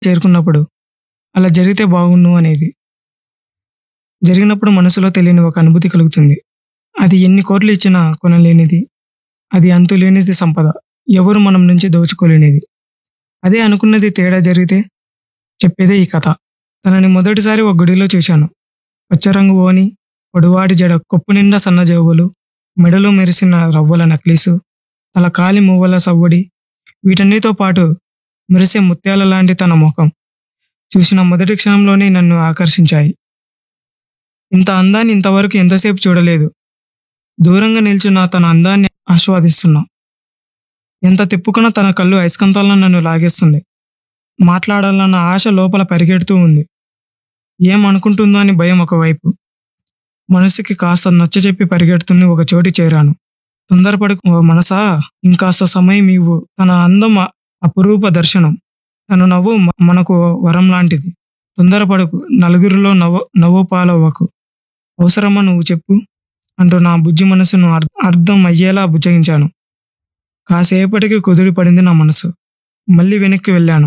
చేరుకున్నప్పుడు అలా జరిగితే బాగుండు అనేది జరిగినప్పుడు మనసులో తెలియని ఒక అనుభూతి కలుగుతుంది అది ఎన్ని కోట్లు ఇచ్చినా కొనలేనిది అది అంతులేనిది సంపద ఎవరు మనం నుంచి దోచుకోలేనిది అదే అనుకున్నది తేడా జరిగితే చెప్పేదే ఈ కథ తనని మొదటిసారి ఒక గుడిలో చూశాను పచ్చరంగు ఓని పొడువాటి జడ కొప్పు నిండా సన్నజేవులు మెడలో మెరిసిన రవ్వల నక్లీసు తల కాలి మువ్వల సవ్వడి వీటన్నిటితో పాటు మెరిసే ముత్యాల లాంటి తన ముఖం చూసిన మొదటి క్షణంలోనే నన్ను ఆకర్షించాయి ఇంత అందాన్ని ఇంతవరకు ఎంతసేపు చూడలేదు దూరంగా నిల్చున్న తన అందాన్ని ఆస్వాదిస్తున్నా ఎంత తిప్పుకున్నా తన కళ్ళు అయస్కంతాలను నన్ను లాగేస్తుంది మాట్లాడాలన్న ఆశ లోపల పరిగెడుతూ ఉంది ఏం అనుకుంటుందో అని భయం ఒకవైపు మనసుకి కాస్త నచ్చజెప్పి పరిగెడుతుని ఒక చోటి చేరాను తొందరపడకు ఓ మనసా ఇంకాస్త సమయం ఇవ్వు తన అందం అ- అపురూప దర్శనం తను నవ్వు మ- మనకు వరం లాంటిది తొందరపడకు నలుగురిలో నవ్వు నవ్వు పాలవ్వకు అవసరమా నువ్వు చెప్పు అంటూ నా బుజ్జి మనసును అర్- అర్థం అయ్యేలా బుజ్జగించాను కాసేపటికి కుదిరి పడింది నా మనసు మళ్ళీ వెనక్కి వెళ్ళాను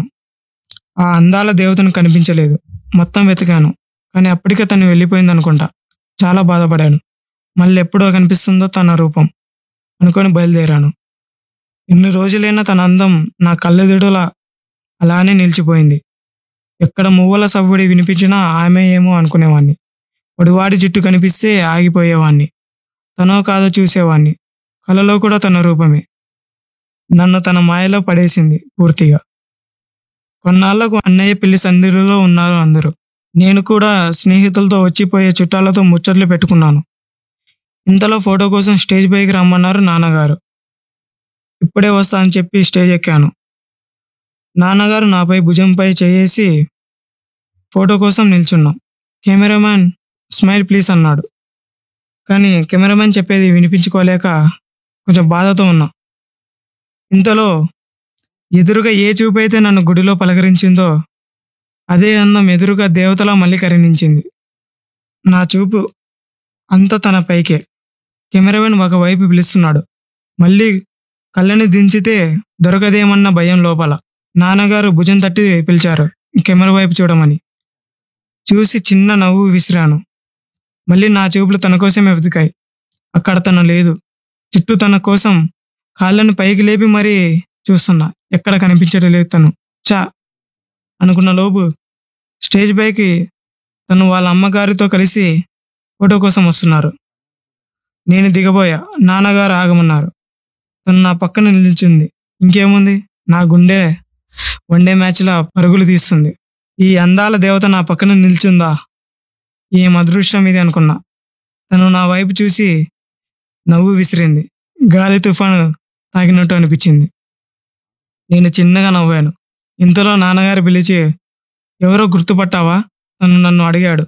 ఆ అందాల దేవతను కనిపించలేదు మొత్తం వెతికాను కానీ అప్పటికే తను వెళ్ళిపోయింది అనుకుంటా చాలా బాధపడాను మళ్ళీ ఎప్పుడో కనిపిస్తుందో తన రూపం అనుకొని బయలుదేరాను ఎన్ని రోజులైనా తన అందం నా కళ్ళెదుడులా అలానే నిలిచిపోయింది ఎక్కడ మువ్వల సవ్వుడి వినిపించినా ఆమె ఏమో అనుకునేవాణ్ణి పొడివాడి జుట్టు కనిపిస్తే ఆగిపోయేవాణ్ణి తనో కాదో చూసేవాణ్ణి కలలో కూడా తన రూపమే నన్ను తన మాయలో పడేసింది పూర్తిగా కొన్నాళ్లకు అన్నయ్య పెళ్లి సందిలో ఉన్నారు అందరూ నేను కూడా స్నేహితులతో వచ్చిపోయే చుట్టాలతో ముచ్చట్లు పెట్టుకున్నాను ఇంతలో ఫోటో కోసం స్టేజ్ పైకి రమ్మన్నారు నాన్నగారు ఇప్పుడే వస్తా అని చెప్పి స్టేజ్ ఎక్కాను నాన్నగారు నాపై భుజంపై చేయేసి ఫోటో కోసం నిల్చున్నాం కెమెరామ్యాన్ స్మైల్ ప్లీజ్ అన్నాడు కానీ కెమెరామ్యాన్ చెప్పేది వినిపించుకోలేక కొంచెం బాధతో ఉన్నా ఇంతలో ఎదురుగా ఏ చూపైతే నన్ను గుడిలో పలకరించిందో అదే అందం ఎదురుగా దేవతలా మళ్ళీ కరుణించింది నా చూపు అంత తన పైకే కెమెరామెన్ ఒకవైపు పిలుస్తున్నాడు మళ్ళీ కళ్ళని దించితే దొరకదేమన్న భయం లోపల నాన్నగారు భుజం తట్టి పిలిచారు కెమెరా వైపు చూడమని చూసి చిన్న నవ్వు విసిరాను మళ్ళీ నా చూపులు తన కోసమే వెతికాయి అక్కడ తను లేదు చుట్టూ తన కోసం కాళ్ళని పైకి లేపి మరీ చూస్తున్నా ఎక్కడ కనిపించడం లేదు తను చా అనుకున్న లోపు స్టేజ్ పైకి తను వాళ్ళ అమ్మగారితో కలిసి ఫోటో కోసం వస్తున్నారు నేను దిగబోయా నాన్నగారు ఆగమన్నారు తను నా పక్కన నిలిచింది ఇంకేముంది నా గుండె వన్డే మ్యాచ్లా పరుగులు తీస్తుంది ఈ అందాల దేవత నా పక్కన నిల్చుందా ఏం అదృష్టం ఇది అనుకున్నా తను నా వైపు చూసి నవ్వు విసిరింది గాలి తుఫాను తాకినట్టు అనిపించింది నేను చిన్నగా నవ్వాను ఇంతలో నాన్నగారు పిలిచి ఎవరో గుర్తుపట్టావా తను నన్ను అడిగాడు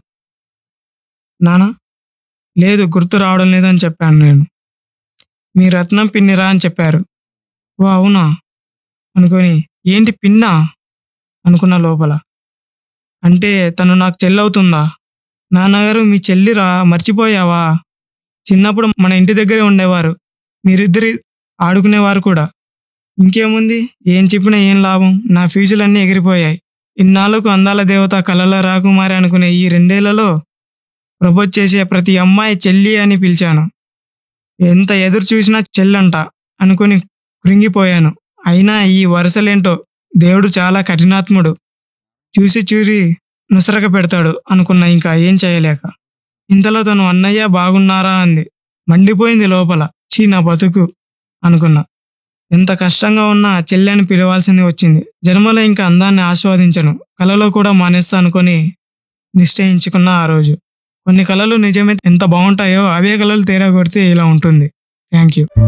నానా లేదు గుర్తు రావడం లేదని చెప్పాను నేను మీ రత్నం పిన్నిరా అని చెప్పారు ఓ అవునా అనుకొని ఏంటి పిన్నా అనుకున్న లోపల అంటే తను నాకు చెల్లవుతుందా నాన్నగారు మీ చెల్లిరా మర్చిపోయావా చిన్నప్పుడు మన ఇంటి దగ్గరే ఉండేవారు మీరిద్దరి ఆడుకునేవారు కూడా ఇంకేముంది ఏం చెప్పినా ఏం లాభం నా ఫీజులన్నీ ఎగిరిపోయాయి ఇన్నాళ్ళకు అందాల దేవత కలల రాకుమారి అనుకునే ఈ రెండేళ్లలో ప్రపోజ్ చేసే ప్రతి అమ్మాయి చెల్లి అని పిలిచాను ఎంత ఎదురు చూసినా చెల్లంట అనుకుని కృంగిపోయాను అయినా ఈ వరుసలేంటో దేవుడు చాలా కఠినాత్ముడు చూసి చూసి నుసరక పెడతాడు అనుకున్నా ఇంకా ఏం చేయలేక ఇంతలో తను అన్నయ్య బాగున్నారా అంది మండిపోయింది లోపల చీ నా బతుకు అనుకున్నా ఎంత కష్టంగా ఉన్నా చెల్లెని పిలవాల్సింది వచ్చింది జన్మలో ఇంకా అందాన్ని ఆస్వాదించను కలలో కూడా మానేస్తా అనుకొని నిశ్చయించుకున్న ఆ రోజు కొన్ని కళలు నిజమే ఎంత బాగుంటాయో అవే కళలు తేడా కొడితే ఇలా ఉంటుంది thank you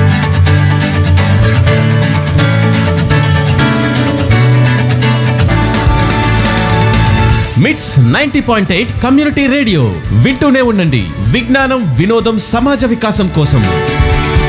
MITS ninety point eight community radio వింటూనే ఉండండి విజ్ఞానం వినోదం సమాజ వికాసం కోసం